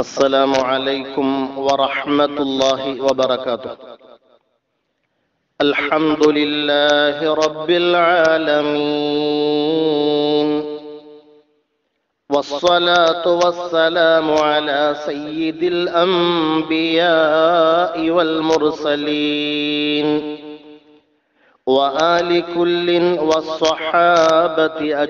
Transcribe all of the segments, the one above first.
السلام عليكم ورحمة الله وبركاته الحمد لله رب العالمين والصلاة والسلام على سيد الأنبياء والمرسلين وآل كل والصحابة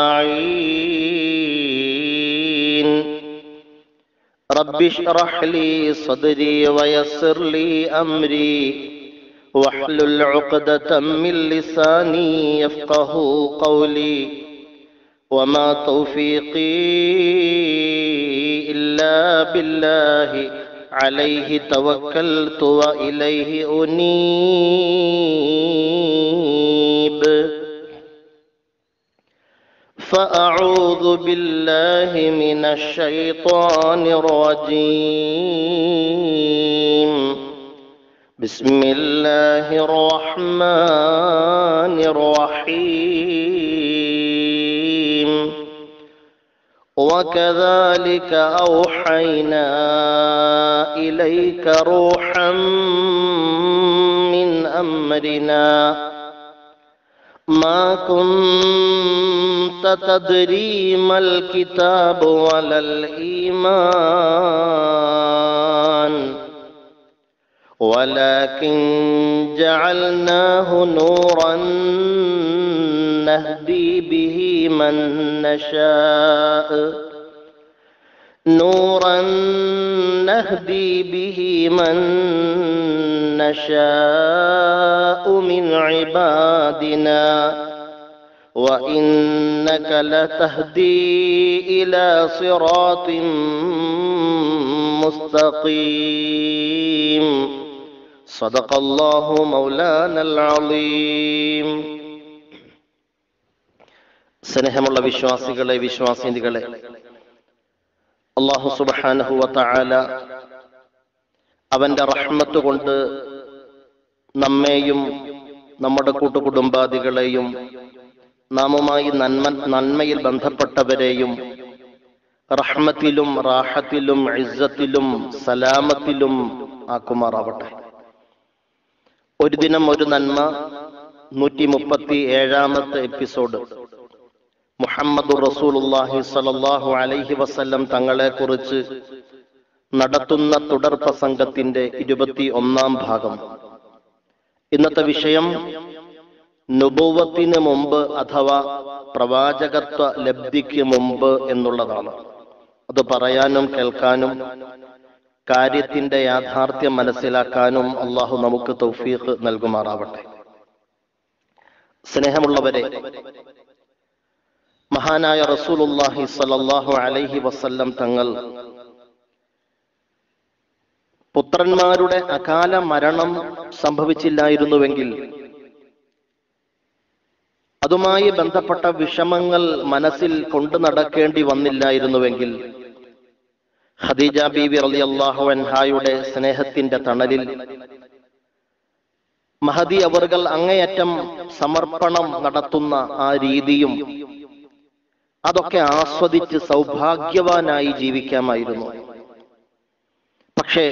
أجمعين رب اشرح لي صدري ويسر لي أمري واحلل عقدة من لساني يفقه قولي وما توفيقي إلا بالله عليه توكلت وإليه أنيب فأعوذ بالله من الشيطان الرجيم بسم الله الرحمن الرحيم وكذلك أوحينا إليك روحا من أمرنا ما كنت تدري ما الكتاب ولا الإيمان ولكن جعلناه نورا نهدي به من نشاء نورا نهدي به من نشاء من عبادنا وإنك لتهدي إلى صراط مستقيم صدق الله مولانا العظيم സ്നേഹമുള്ള വിശ്വാസികളെ വിശ്വാസിനികളെ അള്ളാഹു സുബാനഹുവ തആല അവന്റെ റഹ്മത്ത് കൊണ്ട് നമ്മെയും നമ്മുടെ കൂട്ടുകുടുംബാദികളെയും നാമുമായി നന്മ നന്മയിൽ ബന്ധപ്പെട്ടവരെയും റഹ്മത്തിലും റാഹത്തിലും ഇസ്സത്തിലും സലാമത്തിലും ആക്കുമാറാവട്ടെ ഒരു ദിനം ഒരു നന്മ നൂറ്റി മുപ്പത്തി ഏഴാമത്തെ എപ്പിസോഡ് മുഹമ്മദ് റസൂലുല്ലാഹി സലല്ലാഹു അലൈഹി വസല്ലം തങ്ങളെ കുറിച്ച് നടത്തുന്ന തുടർ പ്രസംഗത്തിന്റെ ഇരുപത്തി ഒന്നാം ഭാഗം ഇന്നത്തെ വിഷയം നുബുവത്തിന് മുമ്പ് അഥവാ പ്രവാചകത്വ ലബ്ധിക്ക് മുമ്പ് എന്നുള്ളതാണ് അത് പറയാനും കേൾക്കാനും കാര്യത്തിന്റെ യാഥാർത്ഥ്യം മനസ്സിലാക്കാനും അള്ളാഹു നമുക്ക് തൗഫീഖ് നൽകുമാറാവട്ടെ സ്നേഹമുള്ളവരെ മഹാനായ റസൂലുല്ലാഹി സലല്ലാഹു അലൈഹി വസല്ലം തങ്ങൾ പുത്രന്മാരുടെ അകാല മരണം സംഭവിച്ചില്ലായിരുന്നുവെങ്കിൽ അതുമായി ബന്ധപ്പെട്ട വിഷമങ്ങൾ മനസ്സിൽ കൊണ്ടു നടക്കേണ്ടി വന്നില്ലായിരുന്നുവെങ്കിൽ ഖദീജ ബീവി റളിയല്ലാഹു അൻഹായുടെ സ്നേഹത്തിന്റെ തണലിൽ മഹദി അവർകൾ അങ്ങേയറ്റം സമർപ്പണം നടത്തുന്ന ആ രീതിയും അതൊക്കെ ആസ്വദിച്ച് സൗഭാഗ്യവാനായി ജീവിക്കാമായിരുന്നു പക്ഷേ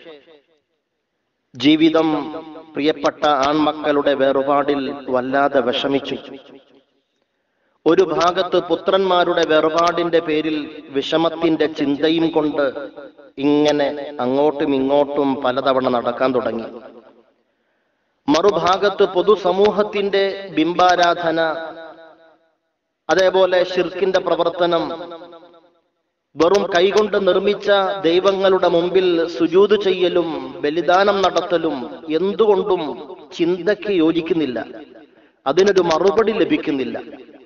ജീവിതം പ്രിയപ്പെട്ട ആൺമക്കളുടെ വേർപാടിൽ വല്ലാതെ വിഷമിച്ചു ഒരു ഭാഗത്ത് പുത്രന്മാരുടെ വേർപാടിന്റെ പേരിൽ വിഷമത്തിന്റെ ചിന്തയും കൊണ്ട് ഇങ്ങനെ അങ്ങോട്ടും ഇങ്ങോട്ടും പലതവണ നടക്കാൻ തുടങ്ങി മറുഭാഗത്ത് പൊതുസമൂഹത്തിന്റെ ബിംബാരാധന അതേപോലെ ഷിർക്കിന്റെ പ്രവർത്തനം വെറും കൈകൊണ്ട് നിർമ്മിച്ച ദൈവങ്ങളുടെ മുമ്പിൽ സുജൂത് ചെയ്യലും ബലിദാനം നടത്തലും എന്തുകൊണ്ടും ചിന്തയ്ക്ക് യോജിക്കുന്നില്ല അതിനൊരു മറുപടി ലഭിക്കുന്നില്ല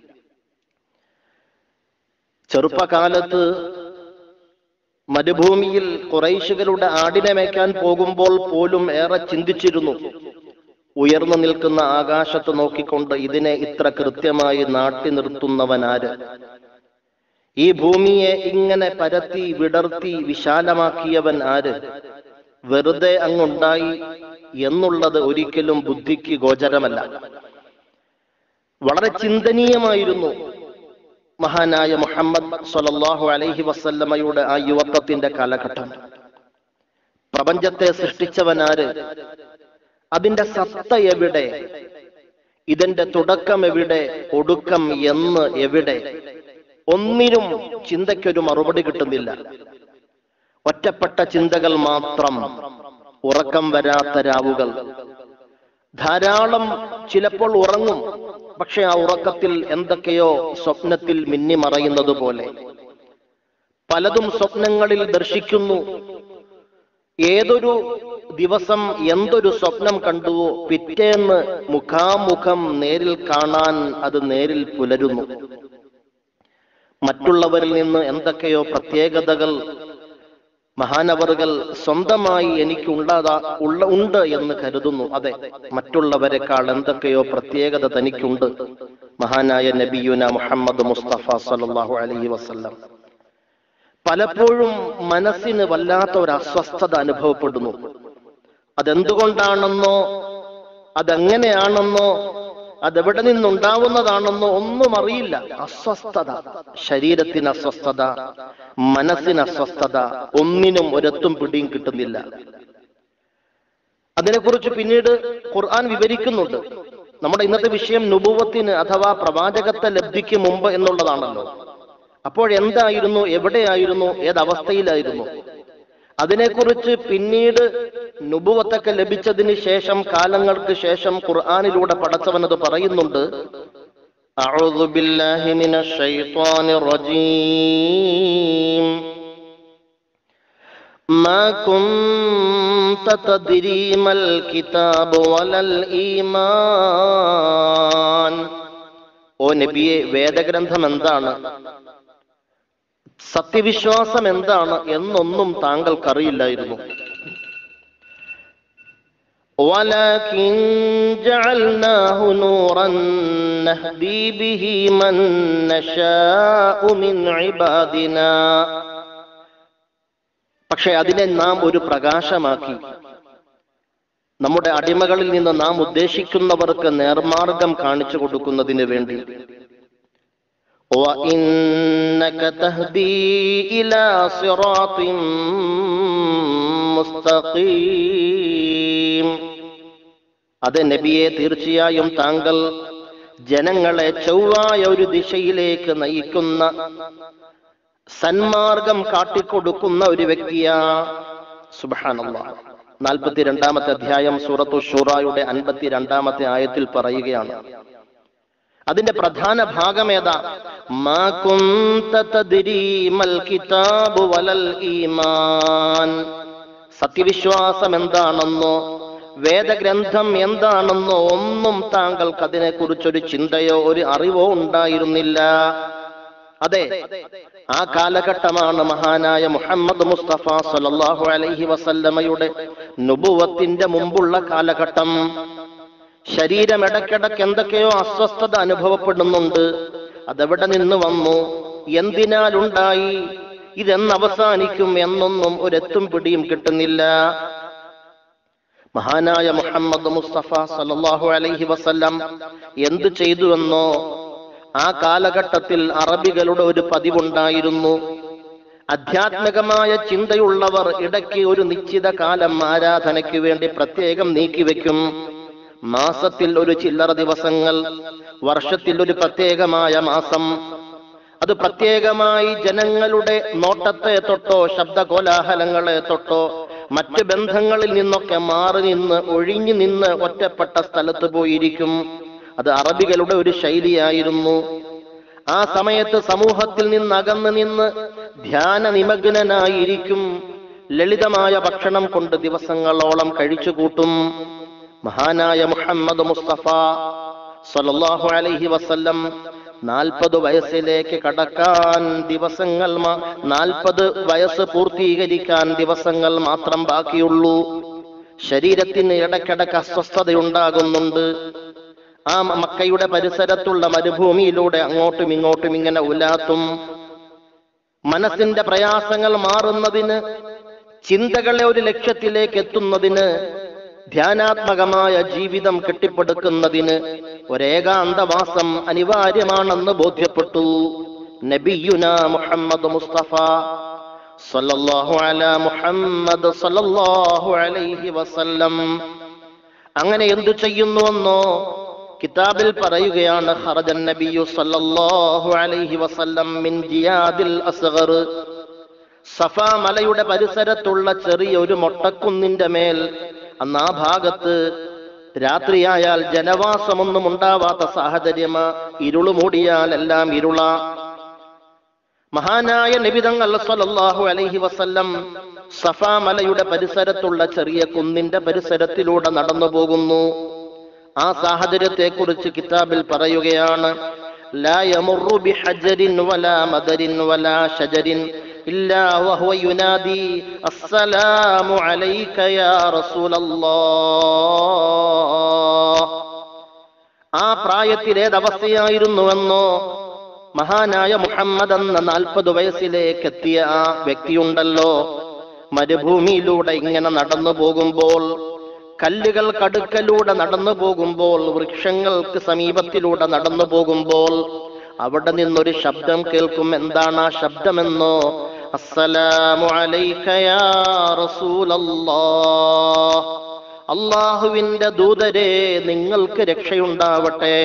ചെറുപ്പകാലത്ത് മരുഭൂമിയിൽ കുറൈശുകളുടെ ആടിനെ മേയ്ക്കാൻ പോകുമ്പോൾ പോലും ഏറെ ചിന്തിച്ചിരുന്നു ഉയർന്നു നിൽക്കുന്ന ആകാശത്ത് നോക്കിക്കൊണ്ട് ഇതിനെ ഇത്ര കൃത്യമായി നാട്ടി നിർത്തുന്നവനാര് ഈ ഭൂമിയെ ഇങ്ങനെ പരത്തി വിടർത്തി വിശാലമാക്കിയവൻ ആര് വെറുതെ അങ്ങുണ്ടായി എന്നുള്ളത് ഒരിക്കലും ബുദ്ധിക്ക് ഗോചരമല്ല വളരെ ചിന്തനീയമായിരുന്നു മഹാനായ മുഹമ്മദ് സ്വല്ലല്ലാഹു അലൈഹി വസല്ലമയുടെ ആ യുവത്വത്തിന്റെ കാലഘട്ടം പ്രപഞ്ചത്തെ സൃഷ്ടിച്ചവനാര് അതിന്റെ സത്ത എവിടെ ഇതിന്റെ തുടക്കം എവിടെ ഒടുക്കം എന്ന് എവിടെ ഒന്നിനും ചിന്തയ്ക്കൊരു മറുപടി കിട്ടുന്നില്ല ഒറ്റപ്പെട്ട ചിന്തകൾ മാത്രം ഉറക്കം വരാത്ത രാവുകൾ ധാരാളം ചിലപ്പോൾ ഉറങ്ങും പക്ഷെ ആ ഉറക്കത്തിൽ എന്തൊക്കെയോ സ്വപ്നത്തിൽ മിന്നിമറയുന്നത് പോലെ പലതും സ്വപ്നങ്ങളിൽ ദർശിക്കുന്നു ഏതൊരു ദിവസം എന്തൊരു സ്വപ്നം കണ്ടുവോ പിറ്റേന്ന് മുഖാമുഖം നേരിൽ കാണാൻ അത് നേരിൽ പുലരുന്നു മറ്റുള്ളവരിൽ നിന്ന് എന്തൊക്കെയോ പ്രത്യേകതകൾ മഹാനവറുകൾ സ്വന്തമായി എനിക്ക് ഉള്ളതാ ഉള്ള ഉണ്ട് എന്ന് കരുതുന്നു അതെ മറ്റുള്ളവരെക്കാൾ എന്തൊക്കെയോ പ്രത്യേകത തനിക്കുണ്ട് മഹാനായ നബിയുന മുഹമ്മദ് മുസ്തഫ സല്ലല്ലാഹു അലൈഹി വസല്ലം പലപ്പോഴും മനസ്സിന് വല്ലാത്ത ഒരു അസ്വസ്ഥത അനുഭവപ്പെടുന്നു അതെന്തുകൊണ്ടാണെന്നോ അതെങ്ങനെയാണെന്നോ അതെവിടെ നിന്നുണ്ടാവുന്നതാണെന്നോ ഒന്നും അറിയില്ല അസ്വസ്ഥത ശരീരത്തിന് അസ്വസ്ഥത മനസ്സിന് അസ്വസ്ഥത ഒന്നിനും ഒരെത്തും പിടിയും കിട്ടുന്നില്ല അതിനെക്കുറിച്ച് പിന്നീട് ഖുർആൻ വിവരിക്കുന്നുണ്ട് നമ്മുടെ ഇന്നത്തെ വിഷയം നുപുവത്തിന് അഥവാ പ്രവാചകത്വ ലബ്ധിക്ക് മുമ്പ് എന്നുള്ളതാണല്ലോ അപ്പോഴെന്തായിരുന്നു എവിടെയായിരുന്നു ഏതവസ്ഥയിലായിരുന്നു അതിനെക്കുറിച്ച് പിന്നീട് നുബുവത്തൊക്കെ ലഭിച്ചതിന് ശേഷം കാലങ്ങൾക്ക് ശേഷം ഖുർആാനിലൂടെ പടച്ചവനത് പറയുന്നുണ്ട് أعوذ بالله من الشيطان الرجيم ما كنت تدري ما الكتاب ولا الإيمان ഓ നബിയെ വേദഗ്രന്ഥം എന്താണ് സത്യവിശ്വാസം എന്താണ് എന്നൊന്നും താങ്കൾക്കറിയില്ലായിരുന്നു ولكن جعلناه نورا نهدي به من نشاء من عبادنا പക്ഷെ അതിനെ നാം ഒരു പ്രകാശമാക്കി നമ്മുടെ അടിമകളിൽ നിന്ന് നാം ഉദ്ദേശിക്കുന്നവർക്ക് നേർമാർഗം കാണിച്ചു കൊടുക്കുന്നതിന് വേണ്ടി وإنك تهدي إلى صراط مستقيم അത് നബിയെ തീർച്ചയായും താങ്കൾ ജനങ്ങളെ ചൊവ്വായ ഒരു ദിശയിലേക്ക് നയിക്കുന്ന സന്മാർഗം കാട്ടിക്കൊടുക്കുന്ന ഒരു വ്യക്തിയാ സുബാനല്ല നാൽപ്പത്തിരണ്ടാമത്തെ അധ്യായം സൂറത്തു ഷൂറായുടെ അൻപത്തിരണ്ടാമത്തെ ആയത്തിൽ പറയുകയാണ് അതിന്റെ പ്രധാന ഭാഗം ഏതാ മാ കുന്ത തദ്രി മൽ കിതാബു വലൽ ഈമാൻ സത്യവിശ്വാസം എന്താണെന്നോ വേദഗ്രന്ഥം എന്താണെന്നോ ഒന്നും താങ്കൾക്ക് അതിനെക്കുറിച്ചൊരു ചിന്തയോ ഒരു അറിവോ ഉണ്ടായിരുന്നില്ല അതെ ആ കാലഘട്ടമാണ് മഹാനായ മുഹമ്മദ് മുസ്തഫ സല്ലല്ലാഹു അലൈഹി വസല്ലമയുടെ നുബുവത്തിന്റെ മുമ്പുള്ള കാലഘട്ടം ശരീരം ഇടയ്ക്കിടയ്ക്ക് എന്തൊക്കെയോ അസ്വസ്ഥത അനുഭവപ്പെടുന്നുണ്ട് അതെവിടെ നിന്ന് വന്നു എന്തിനാലുണ്ടായി ഇതെന്ന് അവസാനിക്കും എന്നൊന്നും ഒരെത്തും പിടിയും കിട്ടുന്നില്ല മഹാനായ മുഹമ്മദ് മുസ്തഫ സല്ലല്ലാഹു അലൈഹി വസല്ലം എന്ത് ചെയ്തുവെന്നോ ആ കാലഘട്ടത്തിൽ അറബികളുടെ ഒരു പതിവുണ്ടായിരുന്നു ആധ്യാത്മികമായ ചിന്തയുള്ളവർ ഇടയ്ക്ക് ഒരു നിശ്ചിത കാലം ആരാധനയ്ക്ക് വേണ്ടി പ്രത്യേകം നീക്കിവെക്കും മാസത്തിൽ ഒരു ചില്ലറ ദിവസങ്ങൾ വർഷത്തിൽ ഒരു പ്രത്യേകമായ മാസം അത് പ്രത്യേകമായി ജനങ്ങളുടെ നോട്ടത്തെ തൊട്ടോ ശബ്ദ കോലാഹലങ്ങളെ തൊട്ടോ മറ്റ് ബന്ധങ്ങളിൽ നിന്നൊക്കെ മാറി നിന്ന് ഒഴിഞ്ഞു നിന്ന് ഒറ്റപ്പെട്ട സ്ഥലത്ത് പോയിരിക്കും അത് അറബികളുടെ ഒരു ശൈലിയായിരുന്നു ആ സമയത്ത് സമൂഹത്തിൽ നിന്ന് അകന്ന് നിന്ന് ധ്യാന നിമഗ്നനായിരിക്കും ലളിതമായ ഭക്ഷണം കൊണ്ട് ദിവസങ്ങളോളം കഴിച്ചുകൂട്ടും മഹാനായ മുഹമ്മദ് മുസ്തഫ സല്ലല്ലാഹു അലൈഹി വസല്ലം നാൽപ്പത് വയസ്സിലേക്ക് കടക്കാൻ ദിവസങ്ങൾ നാൽപ്പത് വയസ്സ് പൂർത്തീകരിക്കാൻ ദിവസങ്ങൾ മാത്രം ബാക്കിയുള്ളൂ ശരീരത്തിന് ഇടയ്ക്കിടയ്ക്ക് അസ്വസ്ഥതയുണ്ടാകുന്നുണ്ട് ആ മക്കയുടെ പരിസരത്തുള്ള മരുഭൂമിയിലൂടെ അങ്ങോട്ടും ഇങ്ങോട്ടും ഇങ്ങനെ ഉലാത്തും മനസ്സിന്റെ പ്രയാസങ്ങൾ മാറുന്നതിന് ചിന്തകളെ ഒരു ലക്ഷ്യത്തിലേക്ക് എത്തുന്നതിന് ധ്യാനാത്മകമായ ജീവിതം കെട്ടിപ്പടുക്കുന്നതിന് ഒരേകാന്തവാസം അനിവാര്യമാണെന്ന് ബോധ്യപ്പെട്ടു നബിയുന മുഹമ്മദ് മുസ്തഫ സല്ലല്ലാഹു അലാ മുഹമ്മദ് സല്ലല്ലാഹു അലൈഹി വസല്ലം അങ്ങനെ എന്തു ചെയ്യുന്നുവെന്നോ കിതാബിൽ പറയുകയാണ് ഖറജൻ നബിയു സല്ലല്ലാഹു അലൈഹി വസല്ലം മിൻ ജിയാദിൽ അസ്ഗർ സഫ മലയുടെ പരിസരത്തുള്ള ചെറിയ ഒരു മൊട്ടക്കുന്നിന്റെ മേൽ അന്ന് ആ ഭാഗത്ത് രാത്രിയായാൽ ജനവാസമൊന്നും ഉണ്ടാവാത്ത സാഹചര്യം ഇരുളു മൂടിയാൽ എല്ലാം ഇരുള മഹാനായ നബിതങ്ങൾ സല്ലല്ലാഹു അലൈഹി വസല്ലം സഫ മലയുടെ പരിസരത്തുള്ള ചെറിയ കുന്നിന്റെ പരിസരത്തിലൂടെ നടന്നു പോകുന്നു ആ സാഹചര്യത്തെ കുറിച്ച് കിതാബിൽ പറയുകയാണ് لا يمر بحجر ولا مدر ولا شجر إلا وهو ينادي السلام عليك يا رسول الله ആ പ്രായത്തിൽ ഏതവസ്ഥയായിരുന്നുവെന്നോ മഹാനായ മുഹമ്മദ് എന്ന നാൽപ്പത് വയസ്സിലേക്ക് എത്തിയ ആ വ്യക്തിയുണ്ടല്ലോ മരുഭൂമിയിലൂടെ ഇങ്ങനെ നടന്നു പോകുമ്പോൾ കല്ലുകൾ കടുക്കലൂടെ നടന്നു പോകുമ്പോൾ വൃക്ഷങ്ങൾക്ക് സമീപത്തിലൂടെ നടന്നു പോകുമ്പോൾ അവിടെ നിന്നൊരു ശബ്ദം കേൾക്കും എന്താണ് ആ ശബ്ദമെന്നോ അസ്സലാമു അലൈക യാ റസൂലല്ലാഹ് അള്ളാഹുവിന്റെ ദൂതരെ നിങ്ങൾക്ക് രക്ഷയുണ്ടാവട്ടെ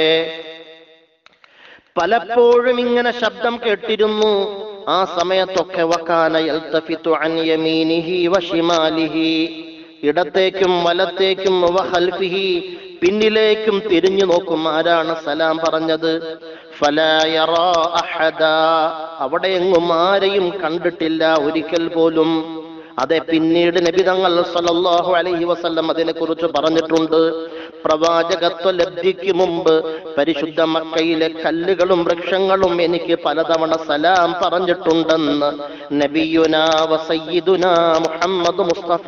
പലപ്പോഴും ഇങ്ങനെ ശബ്ദം കേട്ടിരുന്നു ആ സമയത്തൊക്കെ വക്കാന യൽതഫിതു അൻ യമീനിഹി വശിമാലിഹി ഇടത്തേക്കും വലത്തേക്കും വഹൽഫിഹി പിന്നിലേക്കും തിരിഞ്ഞു നോക്കും ആരാണ് സലാം പറഞ്ഞത് ഫലാ യറാ അഹദ അവിടെ എങ്ങും ആരെയും കണ്ടിട്ടില്ല ഒരിക്കൽ പോലും അതെ പിന്നീട് നബിതങ്ങൾ സല്ലല്ലാഹു അലൈഹി വസല്ലം അതിനെ കുറിച്ച് പറഞ്ഞിട്ടുണ്ട് പ്രവാചകത്വ ലബ്ധിക്ക് മുമ്പ് പരിശുദ്ധ മക്കയിലെ കല്ലുകളും വൃക്ഷങ്ങളും എനിക്ക് പലതവണ സലാം പറഞ്ഞിട്ടുണ്ടെന്ന് നബിയുന വസയ്യിദുന മുഹമ്മദ് മുസ്തഫ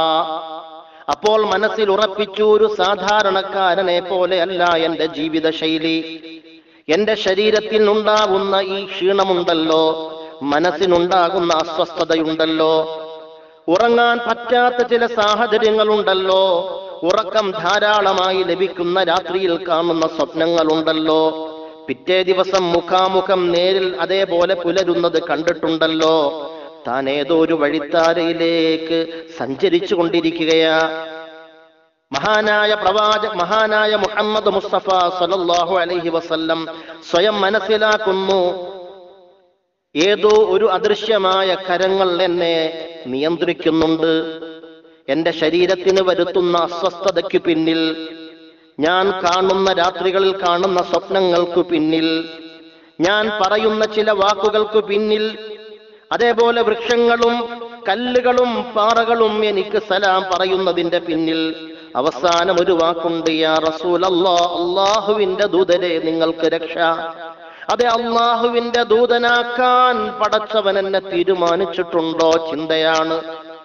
അപ്പോൾ മനസ്സിൽ ഉറപ്പിച്ചു ഒരു സാധാരണക്കാരനെ പോലെയല്ല എന്റെ ജീവിത ശൈലി എന്റെ ശരീരത്തിൽ ഉണ്ടാകുന്ന ഈ ക്ഷീണമുണ്ടല്ലോ മനസ്സിനുണ്ടാകുന്ന അസ്വസ്ഥതയുണ്ടല്ലോ ഉറങ്ങാൻ പറ്റാത്ത ചില സാഹചര്യങ്ങളുണ്ടല്ലോ ഉറക്കം ധാരാളമായി ലഭിക്കുന്ന രാത്രിയിൽ കാണുന്ന സ്വപ്നങ്ങളുണ്ടല്ലോ പിറ്റേ ദിവസം മുഖാമുഖം നേരിൽ അതേപോലെ പുലരുന്നത് കണ്ടിട്ടുണ്ടല്ലോ താൻ ഏതോ ഒരു വഴിത്താരയിലേക്ക് സഞ്ചരിച്ചു കൊണ്ടിരിക്കുകയാ മഹാനായ പ്രവാച മഹാനായ മുഹമ്മദ് മുസ്തഫ സല്ലല്ലാഹു അലൈഹി വസല്ലം സ്വയം മനസ്സിലാക്കുന്നു ഏതോ ഒരു അദൃശ്യമായ കരങ്ങൾ എന്നെ നിയന്ത്രിക്കുന്നുണ്ട് എന്റെ ശരീരത്തിന് വരുത്തുന്ന അസ്വസ്ഥതയ്ക്ക് പിന്നിൽ ഞാൻ കാണുന്ന രാത്രികളിൽ കാണുന്ന സ്വപ്നങ്ങൾക്ക് പിന്നിൽ ഞാൻ പറയുന്ന ചില വാക്കുകൾക്ക് പിന്നിൽ അതേപോലെ വൃക്ഷങ്ങളും കല്ലുകളും പാറകളും എനിക്ക് സലാം പറയുന്നതിന്റെ പിന്നിൽ അവസാനം ഒരു വാക്കുണ്ട് യാ റസൂൽ അള്ളാഹുവിന്റെ ദൂതരെ നിങ്ങൾക്ക് രക്ഷ അതെ അള്ളാഹുവിന്റെ ദൂതനാക്കാൻ പടച്ചവൻ എന്നെ തീരുമാനിച്ചിട്ടുണ്ടോ ചിന്തയാണ്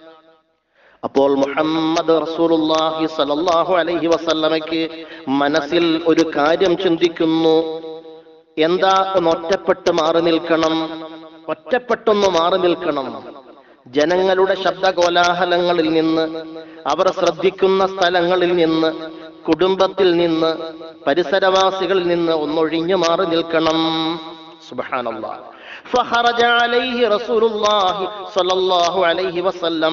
അപ്പോൾ മുഹമ്മദ് റസൂലുള്ളാഹി സ്വല്ലല്ലാഹു അലൈഹി വസല്ലമയ്ക്ക് മനസ്സിൽ ഒരു കാര്യം ചിന്തിക്കുന്നു എന്താ ഒന്ന് ഒറ്റപ്പെട്ട് മാറി നിൽക്കണം ഒറ്റപ്പെട്ടൊന്ന് മാറി നിൽക്കണം ജനങ്ങളുടെ ശബ്ദകോലാഹലങ്ങളിൽ നിന്ന് അവർ ശ്രദ്ധിക്കുന്ന സ്ഥലങ്ങളിൽ നിന്ന് കുടുംബത്തിൽ നിന്ന് പരിസരവാസികളിൽ നിന്ന് ഒന്നൊഴിഞ്ഞു മാറി നിൽക്കണം സുബ്ഹാനല്ലാഹ് فخرج عليه رسول الله صلى الله عليه وسلم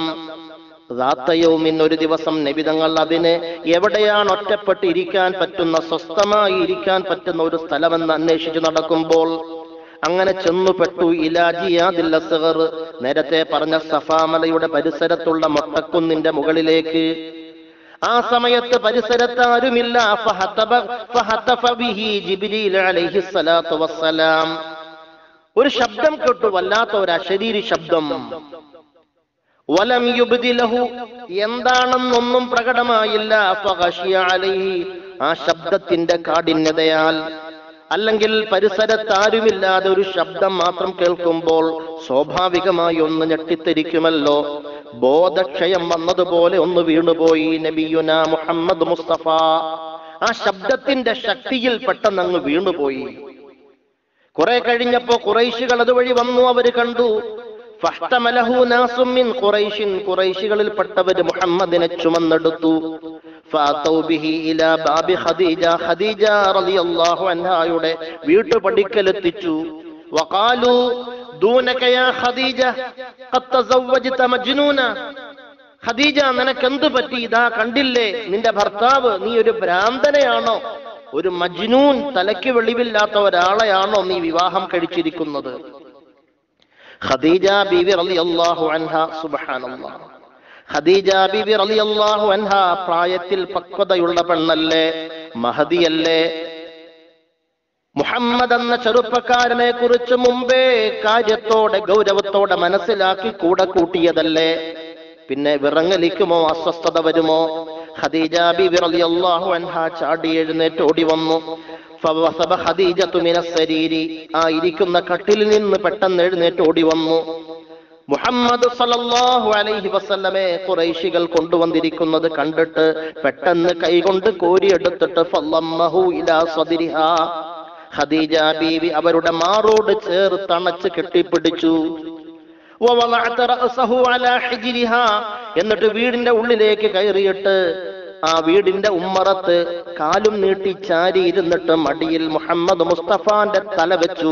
യൗമിൻ ഒരു ദിവസം നബിതങ്ങൾ അതിന് എവിടെയാണ് ഒറ്റപ്പെട്ട് ഇരിക്കാൻ പറ്റുന്ന സ്വസ്ഥമായി ഇരിക്കാൻ പറ്റുന്ന ഒരു സ്ഥലമെന്ന് അന്വേഷിച്ചു നടക്കുമ്പോൾ അങ്ങനെ ചെന്നുപെട്ടു ഇലാജിയാദിൽ അസ്ഗർ നേരത്തെ പറഞ്ഞ സഫാമലയുടെ പരിസരത്തുള്ള മൊട്ടക്കുന്നിന്റെ മുകളിലേക്ക് ആ സമയത്ത് പരിസരത്ത് ആരുമില്ല ഫഹതബ- ഫഹതഫ ബിഹി ജിബ്രീൽ അലൈഹി സ്വലാത്തു വസ്സലാം ഒരു ശബ്ദം കേട്ടു വല്ലാത്ത ഒരു അശരീരി ശബ്ദം വലം യുബ്ദി ലഹു എന്താണെന്നൊന്നും പ്രകടമായില്ല ഫഗശിയ അലൈഹി ആ ശബ്ദത്തിന്റെ കാഠിന്യതയാൽ അല്ലെങ്കിൽ പരിസരത്ത് ആരുമില്ലാതെ ഒരു ശബ്ദം മാത്രം കേൾക്കുമ്പോൾ സ്വാഭാവികമായി ഒന്ന് ഞെട്ടിത്തെരിക്കുമല്ലോ ബോധക്ഷയം വന്നതുപോലെ ഒന്ന് വീണുപോയി നബിയുന മുഹമ്മദ് മുസ്തഫ ആ ശബ്ദത്തിന്റെ ശക്തിയിൽ പെട്ടെന്ന് അങ്ങ് വീണുപോയി കുറെ കഴിഞ്ഞപ്പോ കുറൈശികൾ അതുവഴി വന്നു അവര് കണ്ടു ഫഹ്തമലഹു നാസും മിൻ ഖുറൈശിൻ ഖുറൈശികളിൽപ്പെട്ടവര് മുഹമ്മദിനെ ചുമന്നെടുത്തു ഫാതൗ ബിഹി ഇലാ ബാബി ഖദീജ ഖദീജ റളിയല്ലാഹു അൻഹായുടെ വീട്ടുപടിക്കലെത്തിച്ചു وقالوا دونك يا خديجة قد تزوجت مجنونا ഖദീജ നിനക്ക് എന്ത് പറ്റി ഇതാ കണ്ടില്ലേ നിന്റെ ഭർത്താവ് നീ ഒരു ഭ്രാന്തനെയാണോ ഒരു മജ്നൂൻ തലയ്ക്ക് വെളിവില്ലാത്ത ഒരാളെയാണോ നീ വിവാഹം കഴിച്ചിരിക്കുന്നത് ഖദീജ ബീവി റളിയല്ലാഹു അൻഹ സുബ്ഹാനല്ലാഹ് ഖദീജ ബീവി റളിയല്ലാഹു അൻഹ പ്രായത്തിൽ പക്വതയുള്ള പെണ്ണല്ലേ മഹദിയല്ലേ മുഹമ്മദ് എന്ന ചെറുപ്പക്കാരനെ കുറിച്ച് മുമ്പേ കാര്യത്തോടെ ഗൗരവത്തോടെ മനസ്സിലാക്കി കൂടെ കൂട്ടിയതല്ലേ പിന്നെ വിറങ്ങലിക്കുമോ അസ്വസ്ഥത വരുമോ ഖദീജ ബിബി റളിയല്ലാഹു അൻഹ ചാടി എഴുന്നേറ്റ് ഓടി വന്നു ഫവസബ ഖദീജത്തു മിനസ് സരീരി ആ ഇരിക്കുന്ന കട്ടിലിൽ നിന്ന് പെട്ടെന്ന് എഴുന്നേറ്റ് ഓടി വന്നു മുഹമ്മദ് സല്ലല്ലാഹു അലൈഹി വസല്ലമെ ഖുറൈശികൾ കൊണ്ടുവന്നിരിക്കുന്നത് കണ്ടിട്ട് പെട്ടെന്ന് കൈകൊണ്ട് കോരിയെടുത്തിട്ട് ഫല്ലമ്മഹു ഇലാ സദരിഹാ ഖദീജ ബീവി അവരുടെ മാറോട് ചേർത്ത് അണച്ച് കെട്ടിപ്പിടിച്ചു വവളഅത റഅസഹു അലാ ഹിജ്രിഹാ എന്നിട്ട് വീടിന്റെ ഉള്ളിലേക്ക് കയറിയിട്ട് ആ വീടിന്റെ ഉമ്മറത്ത് കാലും നീട്ടി ചാരി ഇരുന്നിട്ട് മടിയിൽ മുഹമ്മദ് മുസ്തഫാന്റെ തല വെച്ചു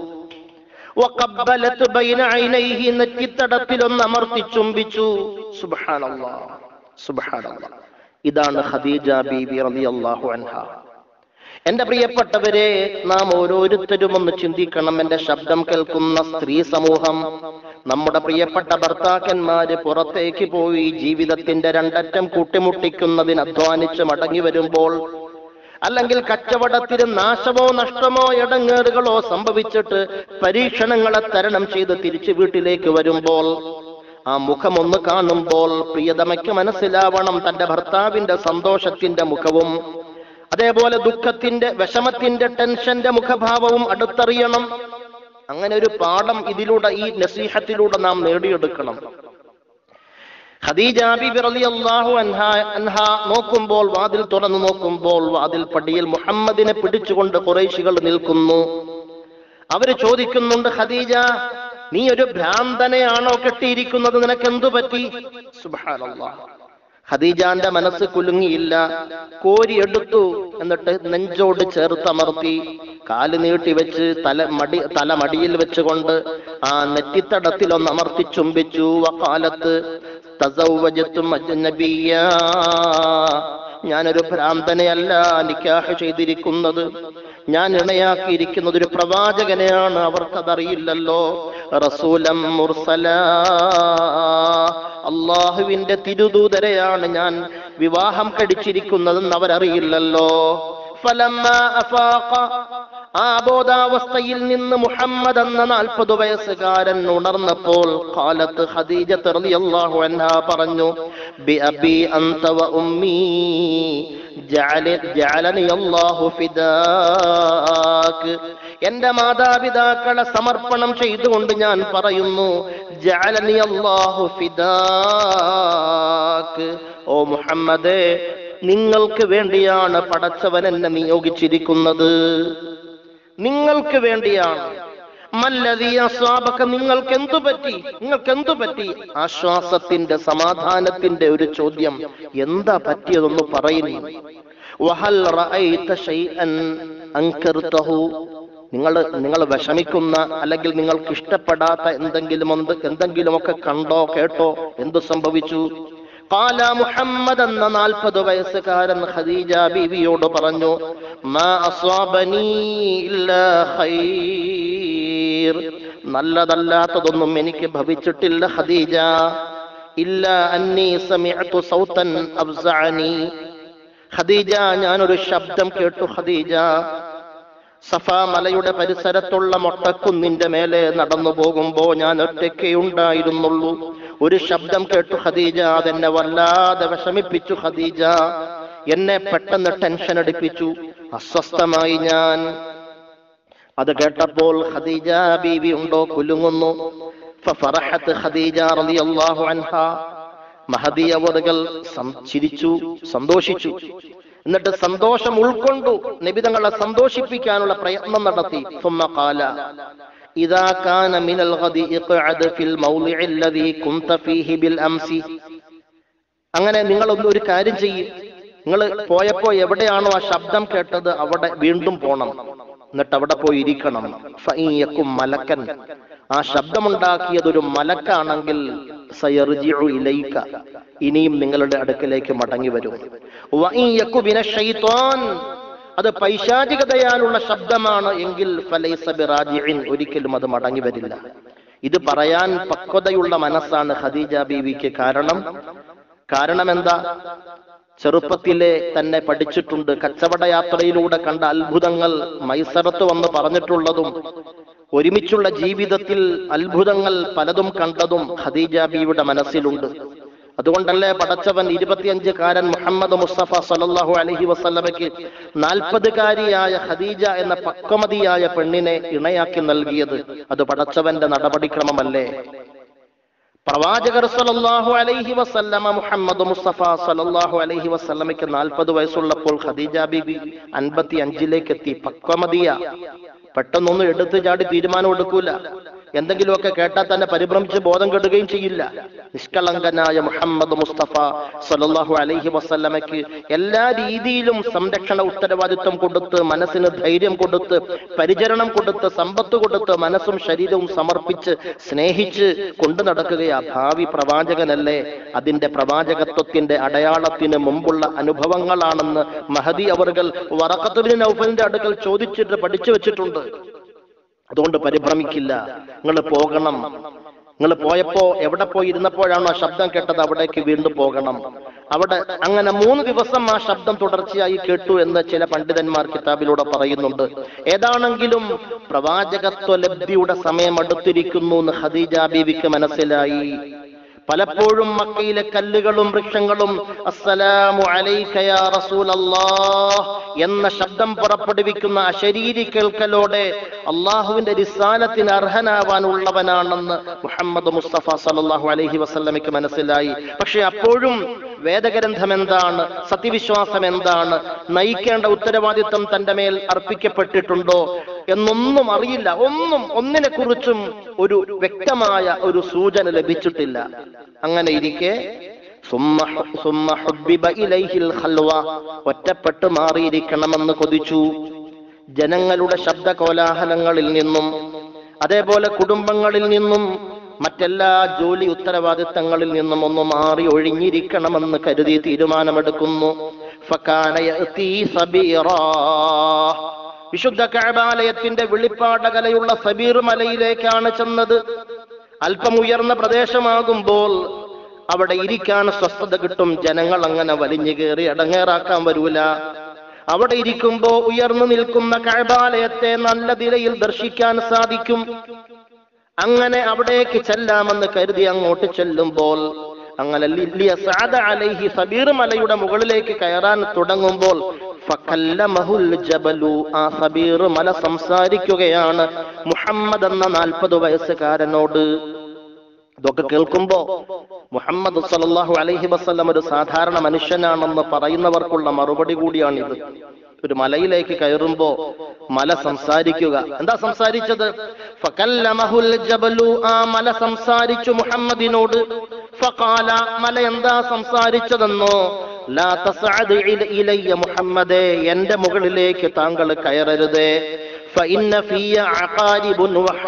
വഖബ്ബലത് ബൈന ഐനൈഹി നെറ്റിത്തടത്തിലൊന്ന് അമർത്തി ചുംബിച്ചു സുബ്ഹാനല്ലാഹ് സുബ്ഹാനല്ലാഹ് ഇതാണ് ഖദീജ ബീബി റളിയല്ലാഹു അൻഹ എന്റെ പ്രിയപ്പെട്ടവരെ നാം ഓരോരുത്തരും ഒന്ന് ചിന്തിക്കണം എന്റെ ശബ്ദം കേൾക്കുന്ന സ്ത്രീ സമൂഹം നമ്മുടെ പ്രിയപ്പെട്ട ഭർത്താക്കന്മാര് പുറത്തേക്ക് പോയി ജീവിതത്തിന്റെ രണ്ടറ്റം കൂട്ടിമുട്ടിക്കുന്നതിന് അധ്വാനിച്ച് മടങ്ങി വരുമ്പോൾ അല്ലെങ്കിൽ കച്ചവടത്തിന് നാശമോ നഷ്ടമോ ഇടങ്ങേറുകളോ സംഭവിച്ചിട്ട് പരീക്ഷണങ്ങളെ തരണം ചെയ്ത് തിരിച്ചു വീട്ടിലേക്ക് വരുമ്പോൾ ആ മുഖം ഒന്ന് കാണുമ്പോൾ പ്രിയതമയ്ക്ക് മനസ്സിലാവണം തന്റെ ഭർത്താവിന്റെ സന്തോഷത്തിന്റെ മുഖവും അതേപോലെ ദുഃഖത്തിന്റെ വിഷമത്തിന്റെ ടെൻഷന്റെ മുഖഭാവവും അടുത്തറിയണം അങ്ങനെ ഒരു പാഠം ഇതിലൂടെ ഈ നസീഹത്തിലൂടെ നാം നേടിയെടുക്കണം ഖദീജ ബിബി റളിയല്ലാഹു അൻഹ അൻഹ നോക്കുമ്പോൾ വാതിൽ തുറന്നു നോക്കുമ്പോൾ വാതിൽ പടിയിൽ മുഹമ്മദിനെ പിടിച്ചുകൊണ്ട് കുറേശികൾ നിൽക്കുന്നു അവര് ചോദിക്കുന്നുണ്ട് ഖദീജ നീ ഒരു ഭ്രാന്തനെയാണോ കെട്ടിയിരിക്കുന്നത് നിനക്ക് എന്തു പറ്റി സുബ്ഹാനല്ലാഹ് ഖദീജാന്റെ മനസ്സ് കുലുങ്ങിയില്ല കോരിയെടുത്തു എന്നിട്ട് നെഞ്ചോട് ചേർത്തമർത്തി കാല് നീട്ടി വെച്ച് തല മടി തല മടിയിൽ വെച്ചുകൊണ്ട് ആ നെറ്റിത്തടത്തിൽ ഒന്ന് അമർത്തി ചുംബിച്ചു വക്കാലത്ത് തസൗവജത്തും അജ്നബിയ ഞാനൊരു ഭ്രാന്തനെയല്ല നിക്കാഹ് ചെയ്തിരിക്കുന്നത് ഞാൻ ഇണയാക്കിയിരിക്കുന്നത് ഒരു പ്രവാചകനെയാണ് അവർക്കതറിയില്ലല്ലോ റസൂലം മുർസല അള്ളാഹുവിന്റെ തിരുദൂതരെയാണ് ഞാൻ വിവാഹം കഴിച്ചിരിക്കുന്നതെന്ന് അവരറിയില്ലല്ലോ ഫലമ്മ അഫാഖ ആ ബോധാവസ്ഥയിൽ നിന്ന് മുഹമ്മദ് എന്ന നാൽപ്പത് വയസ്സുകാരൻ ഉണർന്നപ്പോൾ കാലത്ത് ഖദീജ റളിയല്ലാഹു അൻഹ പറഞ്ഞു ബി അബി അൻത വ ഉമ്മി ജഅല ജഅലനി അല്ലാഹു ഫിദാക് എന്റെ മാതാപിതാക്കളെ സമർപ്പണം ചെയ്തുകൊണ്ട് ഞാൻ പറയുന്നു ജഅലനി അല്ലാഹു ഫിദാക് ഓ മുഹമ്മദേ നിങ്ങൾക്ക് വേണ്ടിയാണ് പടച്ചവൻ എന്നെ നിയോഗിച്ചിരിക്കുന്നത് നിങ്ങൾക്ക് വേണ്ടിയാണ് മല്ലതീ അസ്വാബക്ക നിങ്ങൾക്ക് എന്തു പറ്റി നിങ്ങൾക്ക് എന്തു പറ്റി ആശ്വാസത്തിന്റെ സമാധാനത്തിന്റെ ഒരു ചോദ്യം എന്താ പറ്റിയതൊന്ന് പറയുന്നു വഹൽ റഅയ്ത ശൈഅൻ അൻകർതഹു നിങ്ങൾ നിങ്ങൾ വിഷമിക്കുന്ന അല്ലെങ്കിൽ നിങ്ങൾക്ക് ഇഷ്ടപ്പെടാത്ത എന്തെങ്കിലും എന്ത് എന്തെങ്കിലുമൊക്കെ കണ്ടോ കേട്ടോ എന്തു സംഭവിച്ചു قال മുഹമ്മദ് എന്ന നാൽപ്പത് വയസ്സുകാരൻ ഖദീജ ബീവിയോട് പറഞ്ഞു മാ അസ്വാബനി ഇല്ലാ ഖൈർ നല്ലതല്ലാത്തതൊന്നും എനിക്ക് ഭവിച്ചിട്ടില്ല ഖദീജ ഇല്ല അന്നി സമിഅതു സൗതൻ അബ്സഅനി ഖദീജ ഞാനൊരു ശബ്ദം കേട്ടു ഖദീജ സഫ മലയുടെ പരിസരത്തുള്ള മൊട്ടക്കുന്നിന്റെ മേലെ നടന്നു പോകുമ്പോ ഞാൻ ഒറ്റയ്ക്കേ ഉണ്ടായിരുന്നുള്ളൂ ഒരു ശബ്ദം കേട്ടു ഖദീജ അതെന്നെ വല്ലാതെ വിഷമിപ്പിച്ചു ഖദീജ എന്നെ പെട്ടെന്ന് ടെൻഷൻ അടിപ്പിച്ചു അസ്വസ്ഥമായി ഞാൻ അത് കേട്ടപ്പോൾ ഖദീജ ബീവി ഉണ്ടോ കുലുങ്ങുന്നു ഫഫറഹത്ത് ഖദീജ റളിയല്ലാഹു അൻഹ മഹദി അവറുകൾ സം- ചിരിച്ചു സന്തോഷിച്ചു എന്നിട്ട് സന്തോഷം ഉൾക്കൊണ്ടു നബിതങ്ങളെ സന്തോഷിപ്പിക്കാനുള്ള പ്രയത്നം നടത്തി ثم قال إذا كان من الغد اقعد في الموضع الذي كنت فيه بالأمس അങ്ങനെ നിങ്ങൾ ഒന്ന് ഒരു കാര്യം ചെയ്യും നിങ്ങൾ പോയപ്പോ എവിടെയാണോ ആ ശബ്ദം കേട്ടത് അവിടെ വീണ്ടും പോണം എന്നിട്ട് അവിടെ പോയി ഇരിക്കണം ഫഇയക്കും മലക്കൻ ആ ശബ്ദമുണ്ടാക്കിയത് ഒരു മലക്കാണെങ്കിൽ സയർജിഉ ഇലൈക ഇനിയും നിങ്ങളുടെ അടുക്കലേക്ക് മടങ്ങി വരും വഇയക്കു ബിന ശൈത്വാൻ അത് പൈശാചികതയാലുള്ള ശബ്ദമാണ് എങ്കിൽ ഫലൈസ ബിറാജിഇൻ ഒരിക്കലും അത് മടങ്ങി വരില്ല ഇത് പറയാൻ പക്വതയുള്ള മനസ്സാണ് ഖദീജ ബീവിക്ക് കാരണം കാരണം എന്താ ചെറുപ്പത്തിലെ തന്നെ പഠിച്ചിട്ടുണ്ട് കച്ചവട യാത്രയിലൂടെ കണ്ട അത്ഭുതങ്ങൾ മൈസറത്ത് വന്ന് പറഞ്ഞിട്ടുള്ളതും ഒരുമിച്ചുള്ള ജീവിതത്തിൽ അത്ഭുതങ്ങൾ പലതും കണ്ടതും ഖദീജ ബീവിയുടെ മനസ്സിലുണ്ട് അതുകൊണ്ടല്ലേ പടച്ചവൻ ഇരുപത്തിയഞ്ചുകാരൻ മുഹമ്മദ് മുസ്തഫ സല്ലല്ലാഹു അലൈഹി വസല്ലമയ്ക്ക് നാൽപ്പതുകാരിയായ ഖദീജ എന്ന പക്വമതിയായ പെണ്ണിനെ ഇണയാക്കി നൽകിയത് അത് പടച്ചവന്റെ നടപടിക്രമമല്ലേ പ്രവാചകർ സല്ലല്ലാഹു അലൈഹി വസല്ലമ മുഹമ്മദ് മുസ്തഫ സല്ലല്ലാഹു അലൈഹി വസല്ലമയ്ക്ക് നാൽപ്പത് വയസ്സുള്ളപ്പോൾ ഖദീജ ബീബി അൻപത്തി അഞ്ചിലേക്ക് എത്തി പക്വമതിയ പെട്ടെന്നൊന്നും എടുത്തു ചാടി തീരുമാനം എടുക്കൂല എന്തെങ്കിലുമൊക്കെ കേട്ടാൽ തന്നെ പരിഭ്രമിച്ച് ബോധം കെടുകയും ചെയ്യില്ല നിഷ്കളങ്കനായ മുഹമ്മദ് മുസ്തഫ സല്ലല്ലാഹു അലൈഹി വസല്ലമയ്ക്ക് എല്ലാ രീതിയിലും സംരക്ഷണ ഉത്തരവാദിത്വം കൊടുത്ത് മനസ്സിന് ധൈര്യം കൊടുത്ത് പരിചരണം കൊടുത്ത് സമ്പത്ത് കൊടുത്ത് മനസ്സും ശരീരവും സമർപ്പിച്ച് സ്നേഹിച്ച് കൊണ്ടു നടക്കുകയാ ഭാവി പ്രവാചകനല്ലേ അതിന്റെ പ്രവാചകത്വത്തിന്റെ അടയാളത്തിന് മുമ്പുള്ള അനുഭവങ്ങളാണെന്ന് മഹദി അവർകൾ വറക്കത്തുബിൻ നൗഫലിന്റെ അടുക്കൽ ചോദിച്ചിട്ട് പഠിച്ചു വെച്ചിട്ടുണ്ട് അതുകൊണ്ട് പരിഭ്രമിക്കില്ല നിങ്ങൾ പോകണം നിങ്ങൾ പോയപ്പോ എവിടെ പോയി ഇരുന്നപ്പോഴാണോ ആ ശബ്ദം കേട്ടത് അവിടേക്ക് വീണ്ടും പോകണം അവിടെ അങ്ങനെ മൂന്ന് ദിവസം ആ ശബ്ദം തുടർച്ചയായി കേട്ടു എന്ന് ചില പണ്ഡിതന്മാർ കിതാബിലൂടെ പറയുന്നുണ്ട് ഏതാണെങ്കിലും പ്രവാചകത്വ ലബ്ധിയുടെ സമയം അടുത്തിരിക്കുന്നു എന്ന് ഖദീജ ബീവിക്ക് മനസ്സിലായി പലപ്പോഴും മക്കയിലെ കല്ലുകളും വൃക്ഷങ്ങളും അസ്സലാമു അലൈക യാ റസൂലല്ലാഹ് എന്ന ശബ്ദം പുറപ്പെടുവിക്കുന്ന അശരീരി കേൾക്കലോടെ അള്ളാഹുവിന്റെ റിസാലത്തിന് അർഹനാവാനുള്ളവനാണെന്ന് മുഹമ്മദ് മുസ്തഫ സല്ലല്ലാഹു അലൈഹി വസല്ലമയ്ക്ക് മനസ്സിലായി പക്ഷെ അപ്പോഴും വേദഗ്രന്ഥം എന്താണ് സത്യവിശ്വാസം എന്താണ് നയിക്കേണ്ട ഉത്തരവാദിത്വം തന്റെ മേൽ അർപ്പിക്കപ്പെട്ടിട്ടുണ്ടോ എന്നൊന്നും അറിയില്ല ഒന്നും ഒന്നിനെ കുറിച്ചും ഒരു വ്യക്തമായ ഒരു സൂചന ലഭിച്ചിട്ടില്ല അങ്ങനെ ഇരിക്കെ സുമ്മ ഹു- സുമ്മ ഹുബ്ബിബ ഇലൈഹിൽ ഖൽവ ഒറ്റപ്പെട്ട് മാറിയിരിക്കണമെന്ന് കൊതിച്ചു ജനങ്ങളുടെ ശബ്ദ കോലാഹലങ്ങളിൽ നിന്നും അതേപോലെ കുടുംബങ്ങളിൽ നിന്നും മറ്റെല്ലാ ജോലി ഉത്തരവാദിത്തങ്ങളിൽ നിന്നും ഒന്ന് മാറി ഒഴിഞ്ഞിരിക്കണമെന്ന് കരുതി തീരുമാനമെടുക്കുന്നു ഫകാന യഅ്തി സബീറാ. വിശുദ്ധ കഅബാലയത്തിന്റെ വെളിപ്പാടകലയുള്ള സബീർ മലയിലേക്കാണ് ചെന്നത് അല്പം ഉയർന്ന പ്രദേശമാകുമ്പോൾ അവിടെ ഇരിക്കാൻ സ്വസ്ഥത കിട്ടും ജനങ്ങൾ അങ്ങനെ വലിഞ്ഞു കയറി അടങ്ങേറാക്കാൻ വരൂല അവിടെ ഇരിക്കുമ്പോ ഉയർന്നു നിൽക്കുന്ന കഴബാലയത്തെ നല്ല നിലയിൽ ദർശിക്കാൻ സാധിക്കും അങ്ങനെ അവിടേക്ക് ചെല്ലാമെന്ന് കരുതി അങ്ങോട്ട് ചെല്ലുമ്പോൾ അങ്ങനെ ലില്ലിയ സാദ അലൈഹി സബീർ മലയുടെ മുകളിലേക്ക് കയറാൻ തുടങ്ങുമ്പോൾ ഫകല്ലമഹുൽ ജബലു ആ സബീർ മല സംസാരിക്കുകയാണ് മുഹമ്മദ് എന്ന നാൽപ്പത് വയസ്സുകാരനോട് ഇതൊക്കെ കേൾക്കുമ്പോ മുഹമ്മദ് സല്ലല്ലാഹു അലൈഹി വസല്ലം ഒരു സാധാരണ മനുഷ്യനാണെന്ന് പറയുന്നവർക്കുള്ള മറുപടി കൂടിയാണിത് ഒരു മലയിലേക്ക് കയറുമ്പോ മല സംസാരിക്കുക എന്താ സംസാരിച്ചത് ഫകല്ലമഹുൽ ജബലു ആ മല സംസാരിച്ചു മുഹമ്മദിനോട് ഫഖാല മല എന്താ സംസാരിച്ചതെന്നോ ലാ തസ്അദ് ഇല- ഇലയ്യ മുഹമ്മദേ എന്റെ മുകളിലേക്ക് താങ്കൾ കയറരുതേ فإن في عقارب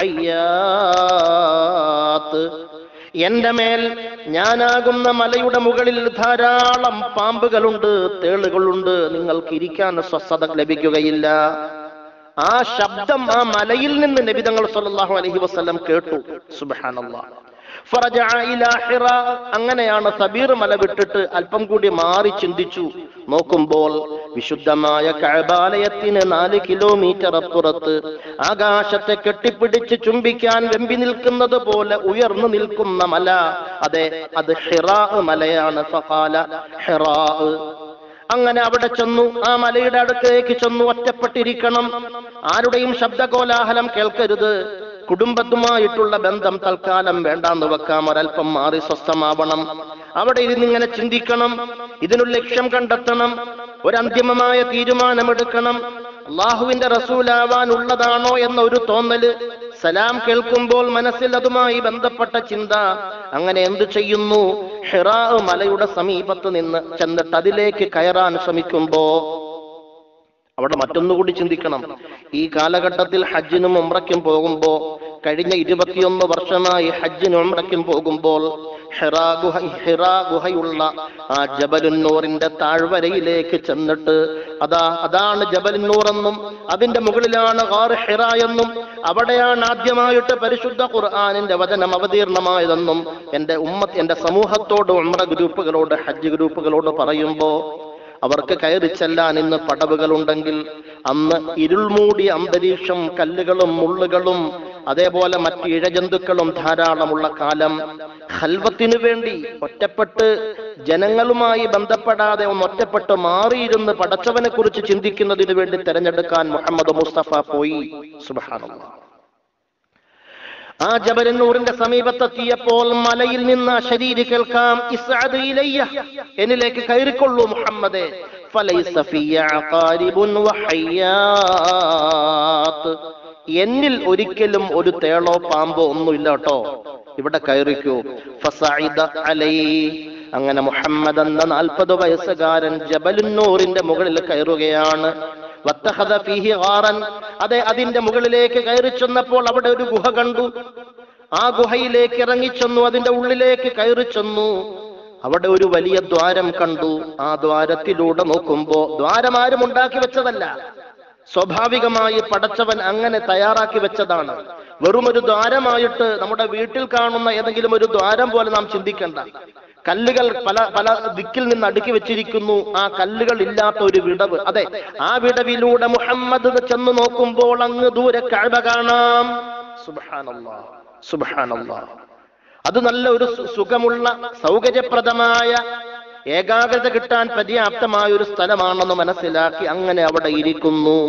وحيات എന്റെ മേൽ ഞാനാകുന്ന മലയുടെ മുകളിൽ ധാരാളം പാമ്പുകളുണ്ട് തേളുകളുണ്ട് നിങ്ങൾക്ക് ഇരിക്കാൻ സ്വസ്ഥത ലഭിക്കുകയില്ല ആ ശബ്ദം ആ മലയിൽ നിന്ന് നബിതങ്ങൾ സല്ലല്ലാഹു അലൈഹി വസല്ലം കേട്ടു സുബ്ഹാനല്ലാഹ് ഫറജഅ ഇലാ ഹിറാ. അങ്ങനെയാണ് സബീർ മല വിട്ടിട്ട് അല്പം കൂടി മാറി ചിന്തിച്ചു നോക്കുമ്പോൾ വിശുദ്ധമായ കഴബാലയത്തിന് നാല് കിലോമീറ്റർ അപ്പുറത്ത് ആകാശത്തെ കെട്ടിപ്പിടിച്ച് ചുംബിക്കാൻ വെമ്പി നിൽക്കുന്നത് പോലെ ഉയർന്നു നിൽക്കുന്ന മല അതെ അത് ഹിറാ മലയാണ് ഫഖാല ഹിറാ അങ്ങനെ അവിടെ ചെന്നു ആ മലയുടെ അടുത്തേക്ക് ചെന്നു ഒറ്റപ്പെട്ടിരിക്കണം ആരുടെയും ശബ്ദകോലാഹലം കേൾക്കരുത് കുടുംബത്തുമായിട്ടുള്ള ബന്ധം തൽക്കാലം വേണ്ടാന്ന് വെക്കാം ഒരല്പം മാറി സ്വസ്ഥമാവണം അവിടെ ഇരുന്നിങ്ങനെ ചിന്തിക്കണം ഇതിനൊരു ലക്ഷ്യം കണ്ടെത്തണം ഒരു അന്തിമമായ തീരുമാനമെടുക്കണം അള്ളാഹുവിന്റെ റസൂലാവാനുള്ളതാണോ എന്ന ഒരു തോന്നല് സലാം കേൾക്കുമ്പോൾ മനസ്സിൽ അതുമായി ബന്ധപ്പെട്ട ചിന്ത അങ്ങനെ എന്തു ചെയ്യുന്നു ഹിറാ മലയുടെ സമീപത്ത് നിന്ന് ചെന്നിട്ട് അതിലേക്ക് കയറാൻ ശ്രമിക്കുമ്പോ അവിടെ മറ്റൊന്നുകൂടി ചിന്തിക്കണം ഈ കാലഘട്ടത്തിൽ ഹജ്ജിനും ഉംറയ്ക്കും പോകുമ്പോ കഴിഞ്ഞ ഇരുപത്തിയൊന്ന് വർഷമായി ഹജ്ജിനും ഉംറയ്ക്കും പോകുമ്പോൾ ഹിറാ ഗുഹ ഹിറാ ഗുഹയുള്ള ആ ജബലുന്നൂറിന്റെ താഴ്വരയിലേക്ക് ചെന്നിട്ട് അതാ അതാണ് ജബലുന്നൂർ എന്നും അതിന്റെ മുകളിലാണ് ഗാർ ഹിറ എന്നും അവിടെയാണ് ആദ്യമായിട്ട് പരിശുദ്ധ ഖുർആാനിന്റെ വചനം അവതീർണമായതെന്നും എന്റെ ഉമ്മത്ത് എന്റെ സമൂഹത്തോട് ഉംറ ഗ്രൂപ്പുകളോട് ഹജ്ജ് ഗ്രൂപ്പുകളോട് പറയുമ്പോ അവർക്ക് കയറി ചെല്ലാൻ ഇന്ന് പടവുകളുണ്ടെങ്കിൽ അന്ന് ഇരുൾമൂടിയ അന്തരീക്ഷം കല്ലുകളും മുള്ളുകളും അതേപോലെ മറ്റ് ഇഴജന്തുക്കളും ധാരാളമുള്ള കാലം ഹൽവത്തിനു വേണ്ടി ഒറ്റപ്പെട്ട് ജനങ്ങളുമായി ബന്ധപ്പെടാതെ ഒന്ന് ഒറ്റപ്പെട്ട് മാറിയിരുന്ന് പടച്ചവനെ കുറിച്ച് ചിന്തിക്കുന്നതിന് വേണ്ടി തെരഞ്ഞെടുക്കാൻ മുഹമ്മദ് മുസ്തഫ പോയി സുബാനുള്ള ആ ജബലന്നൂറിന്റെ സമീപത്തെത്തിയപ്പോൾ മലയിൽ നിന്ന് ആ ശരീരി കേൾക്കാം ഇസ്അദ് ഇലയ്യ എന്നിലേക്ക് കയറിക്കൊള്ളൂ മുഹമ്മദേ ഫലൈസ ഫിയ അഖാരിബുൻ വഹയ്യാത്ത് എന്നിൽ ഒരിക്കലും ഒരു തേളോ പാമ്പോ ഒന്നുമില്ല കേട്ടോ ഇവിടെ കയറിക്കൂ ഫസഇദ അലൈ അങ്ങനെ മുഹമ്മദ് എന്ന നാൽപ്പത് വയസ്സുകാരൻ ജബലുന്നൂറിന്റെ മുകളിൽ കയറുകയാണ് വത്തഹദ ഫീഹി ഗാറൻ അതെ അതിന്റെ മുകളിലേക്ക് കയറി ചെന്നപ്പോൾ അവിടെ ഒരു ഗുഹ കണ്ടു ആ ഗുഹയിലേക്ക് ഇറങ്ങിച്ചെന്നു അതിന്റെ ഉള്ളിലേക്ക് കയറി ചെന്നു അവിടെ ഒരു വലിയ ദ്വാരം കണ്ടു ആ ദ്വാരത്തിലൂടെ നോക്കുമ്പോ ദ്വാരം ആരും ഉണ്ടാക്കി വെച്ചതല്ല സ്വാഭാവികമായി പടച്ചവൻ അങ്ങനെ തയ്യാറാക്കി വെച്ചതാണ് വെറും ഒരു ദ്വാരമായിട്ട് നമ്മുടെ വീട്ടിൽ കാണുന്ന ഏതെങ്കിലും ഒരു ദ്വാരം പോലെ നാം ചിന്തിക്കേണ്ട കല്ലുകൾ പല പല ദിക്കിൽ നിന്ന് അടുക്കി വെച്ചിരിക്കുന്നു ആ കല്ലുകൾ ഇല്ലാത്ത ഒരു വിടവ് അതെ ആ വിടവിലൂടെ മുഹമ്മദ് ചെന്ന് നോക്കുമ്പോൾ അങ്ങ് ദൂരെ കഴവ കാണാം സുബ്ഹാനല്ലാ സുബ്ഹാനല്ലാ അത് നല്ല ഒരു സു- സുഖമുള്ള സൗകര്യപ്രദമായ ഏകാഗ്രത കിട്ടാൻ പര്യാപ്തമായ ഒരു സ്ഥലമാണെന്ന് മനസ്സിലാക്കി അങ്ങനെ അവിടെ ഇരിക്കുന്നു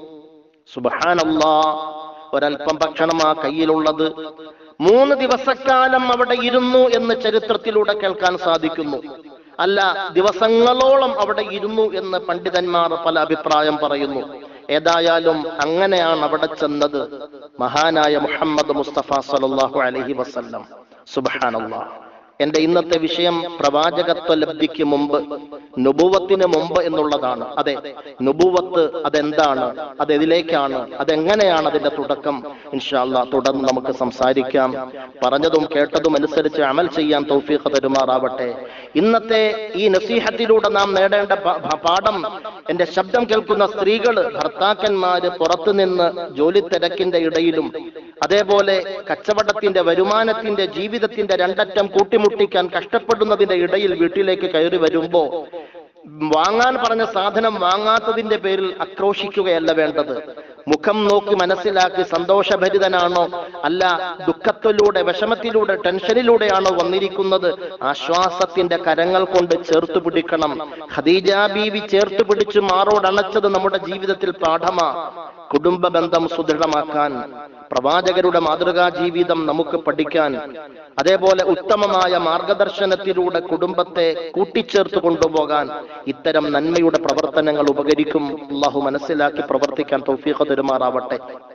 സുബഹാനല്ലാ ഒരൽപ്പം ഭക്ഷണം ആ കയ്യിലുള്ളത് മൂന്ന് ദിവസക്കാലം അവിടെ ഇരുന്നു എന്ന് ചരിത്രത്തിലൂടെ കേൾക്കാൻ സാധിക്കുന്നു അല്ല ദിവസങ്ങളോളം അവിടെ ഇരുന്നു എന്ന് പണ്ഡിതന്മാർ പല അഭിപ്രായം പറയുന്നു ഏതായാലും അങ്ങനെയാണ് അവിടെ ചെന്നത് മഹാനായ മുഹമ്മദ് മുസ്തഫ സല്ലല്ലാഹു അലൈഹി വസല്ലം സുബ്ഹാനല്ലാഹ് എന്റെ ഇന്നത്തെ വിഷയം പ്രവാചകത്വ ലബ്ധിക്ക് മുമ്പ് നുബുവത്തിന് മുമ്പ് എന്നുള്ളതാണ് അതെ നുബുവത്ത് അതെന്താണ് അതെതിലേക്കാണ് അതെങ്ങനെയാണ് അതിന്റെ തുടക്കം ഇൻഷാല്ല തുടർന്ന് നമുക്ക് സംസാരിക്കാം പറഞ്ഞതും കേട്ടതും അനുസരിച്ച് അമൽ ചെയ്യാൻ തൗഫീഖ് തരുമാറാവട്ടെ ഇന്നത്തെ ഈ നസീഹത്തിലൂടെ നാം നേടേണ്ട പ- പ- പാഠം എന്റെ ശബ്ദം കേൾക്കുന്ന സ്ത്രീകള് ഭർത്താക്കന്മാര് പുറത്തുനിന്ന് ജോലി തിരക്കിന്റെ ഇടയിലും അതേപോലെ കച്ചവടത്തിന്റെ വരുമാനത്തിന്റെ ജീവിതത്തിന്റെ രണ്ടറ്റം കൂട്ടിമുട്ടിക്കാൻ കഷ്ടപ്പെടുന്നതിന്റെ ഇടയിൽ വീട്ടിലേക്ക് കയറി വരുമ്പോ വാങ്ങാൻ പറഞ്ഞ സാധനം വാങ്ങാത്തതിന്റെ പേരിൽ ആക്രോശിക്കുകയല്ല വേണ്ടത് മുഖം നോക്കി മനസ്സിലാക്കി സന്തോഷഭരിതനാണോ അല്ല ദുഃഖത്തിലൂടെ വിഷമത്തിലൂടെ ടെൻഷനിലൂടെയാണോ വന്നിരിക്കുന്നത് ആശ്വാസത്തിന്റെ കരങ്ങൾ കൊണ്ട് ചേർത്ത് പിടിക്കണം ഖദീജ ബീവി ചേർത്ത് പിടിച്ച് മാറോടണച്ചത് നമ്മുടെ ജീവിതത്തിൽ പാഠമാ കുടുംബ ബന്ധം സുദൃഢമാക്കാൻ പ്രവാചകരുടെ മാതൃകാ ജീവിതം നമുക്ക് പഠിക്കാൻ അതേപോലെ ഉത്തമമായ മാർഗദർശനത്തിലൂടെ കുടുംബത്തെ കൂട്ടിച്ചേർത്ത് കൊണ്ടുപോകാൻ ഇത്തരം നന്മയുടെ പ്രവർത്തനങ്ങൾ ഉപകരിക്കും അള്ളാഹു മനസ്സിലാക്കി പ്രവർത്തിക്കാൻ തൗഫീഖ് തരുമാറാവട്ടെ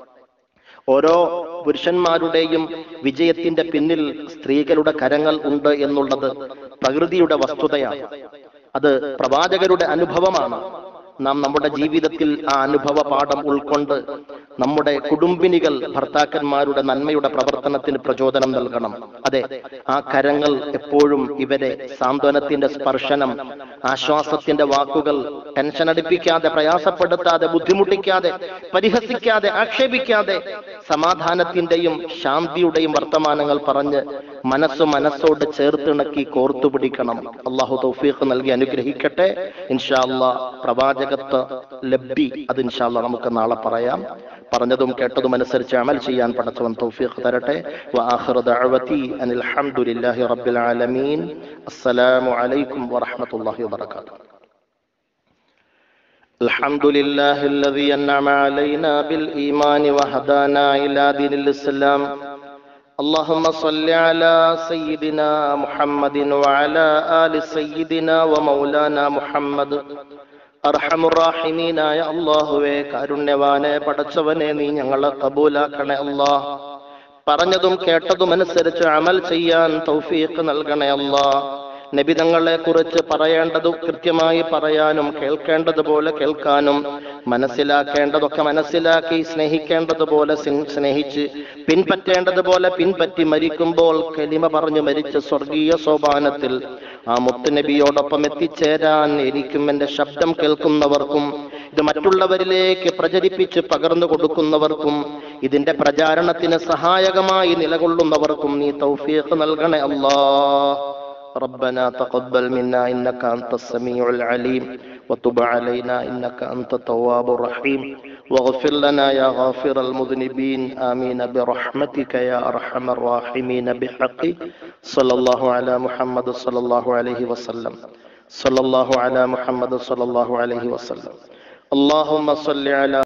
ഓരോ പുരുഷന്മാരുടെയും വിജയത്തിന്റെ പിന്നിൽ സ്ത്രീകളുടെ കരങ്ങൾ ഉണ്ട് എന്നുള്ളത് പ്രകൃതിയുടെ വസ്തുതയാണ് അത് പ്രവാചകരുടെ അനുഭവമാണ് നാം നമ്മുടെ ജീവിതത്തിൽ ആ അനുഭവ പാഠം ഉൾക്കൊണ്ട് നമ്മുടെ കുടുംബിനികൾ ഭർത്താക്കന്മാരുടെ നന്മയുടെ പ്രവർത്തനത്തിന് പ്രചോദനം നൽകണം അതെ ആ കരങ്ങൾ എപ്പോഴും ഇവരെ സാന്ത്വനത്തിന്റെ സ്പർശനം ആശ്വാസത്തിന്റെ വാക്കുകൾ ടെൻഷൻ അടിപ്പിക്കാതെ പ്രയാസപ്പെടുത്താതെ ബുദ്ധിമുട്ടിക്കാതെ പരിഹസിക്കാതെ ആക്ഷേപിക്കാതെ സമാധാനത്തിന്റെയും ശാന്തിയുടെയും വർത്തമാനങ്ങൾ പറഞ്ഞ് മനസ്സ് മനസ്സോട് ചേർത്തിണക്കി കോർത്തു പിടിക്കണം അള്ളാഹു തൗഫീഖ് നൽകി അനുഗ്രഹിക്കട്ടെ ഇൻഷാ അല്ലാ പ്രവാചകത്വ ലബ്ധി അത് ഇൻഷാ അല്ലാ നമുക്ക് നാളെ പറയാം പറഞ്ഞതും കേട്ടതും അനുസരിച്ച് അമൽ ചെയ്യാൻ പടച്ചവൻ തൗഫീഖ് തരട്ടെ വആഖിറു ദഅവതി അനിൽ ഹംദുലില്ലാഹി റബ്ബിൽ ആലമീൻ അസ്സലാമു അലൈക്കും വറഹ്മത്തുള്ളാഹി വബറകാതുഹു الحمد لله الذي أنعم علينا بالإيمان وهدانا إلى دين الإسلام اللهم صل على سيدنا محمد وعلى آل سيدنا ومولانا محمد അർഹമുറാഹിമീനായ അള്ളാഹുവെ കാരുണ്യവാനെ പടച്ചവനെ നീ ഞങ്ങളെ കബൂലാക്കണേ അല്ലാ പറഞ്ഞതും കേട്ടതും അനുസരിച്ച് അമൽ ചെയ്യാൻ തൗഫീഖ് നൽകണേ അല്ലാ നബിതങ്ങളെ കുറിച്ച് പറയേണ്ടത് കൃത്യമായി പറയാനും കേൾക്കേണ്ടതുപോലെ കേൾക്കാനും മനസ്സിലാക്കേണ്ടതൊക്കെ മനസ്സിലാക്കി സ്നേഹിക്കേണ്ടതുപോലെ സ്നേ- സ്നേഹിച്ച് പിൻപറ്റേണ്ടതുപോലെ പിൻപറ്റി മരിക്കുമ്പോൾ കലിമ പറഞ്ഞു മരിച്ച സ്വർഗീയ സോപാനത്തിൽ ആ മുത്തുനബിയോടൊപ്പം എത്തിച്ചേരാൻ എനിക്കും എന്റെ ശബ്ദം കേൾക്കുന്നവർക്കും ഇത് മറ്റുള്ളവരിലേക്ക് പ്രചരിപ്പിച്ച് പകർന്നു കൊടുക്കുന്നവർക്കും ഇതിന്റെ പ്രചാരണത്തിന് സഹായകമായി നിലകൊള്ളുന്നവർക്കും നീ തൗഫീഖ് നൽകണേ അല്ലാ ربنا تقبل منا انك انت السميع العليم وتب علينا انك انت التواب الرحيم واغفر لنا يا غافر المذنبين امين برحمتك يا ارحم الراحمين بحق صلى الله على محمد صلى الله عليه وسلم صلى الله على محمد صلى الله عليه وسلم اللهم صل على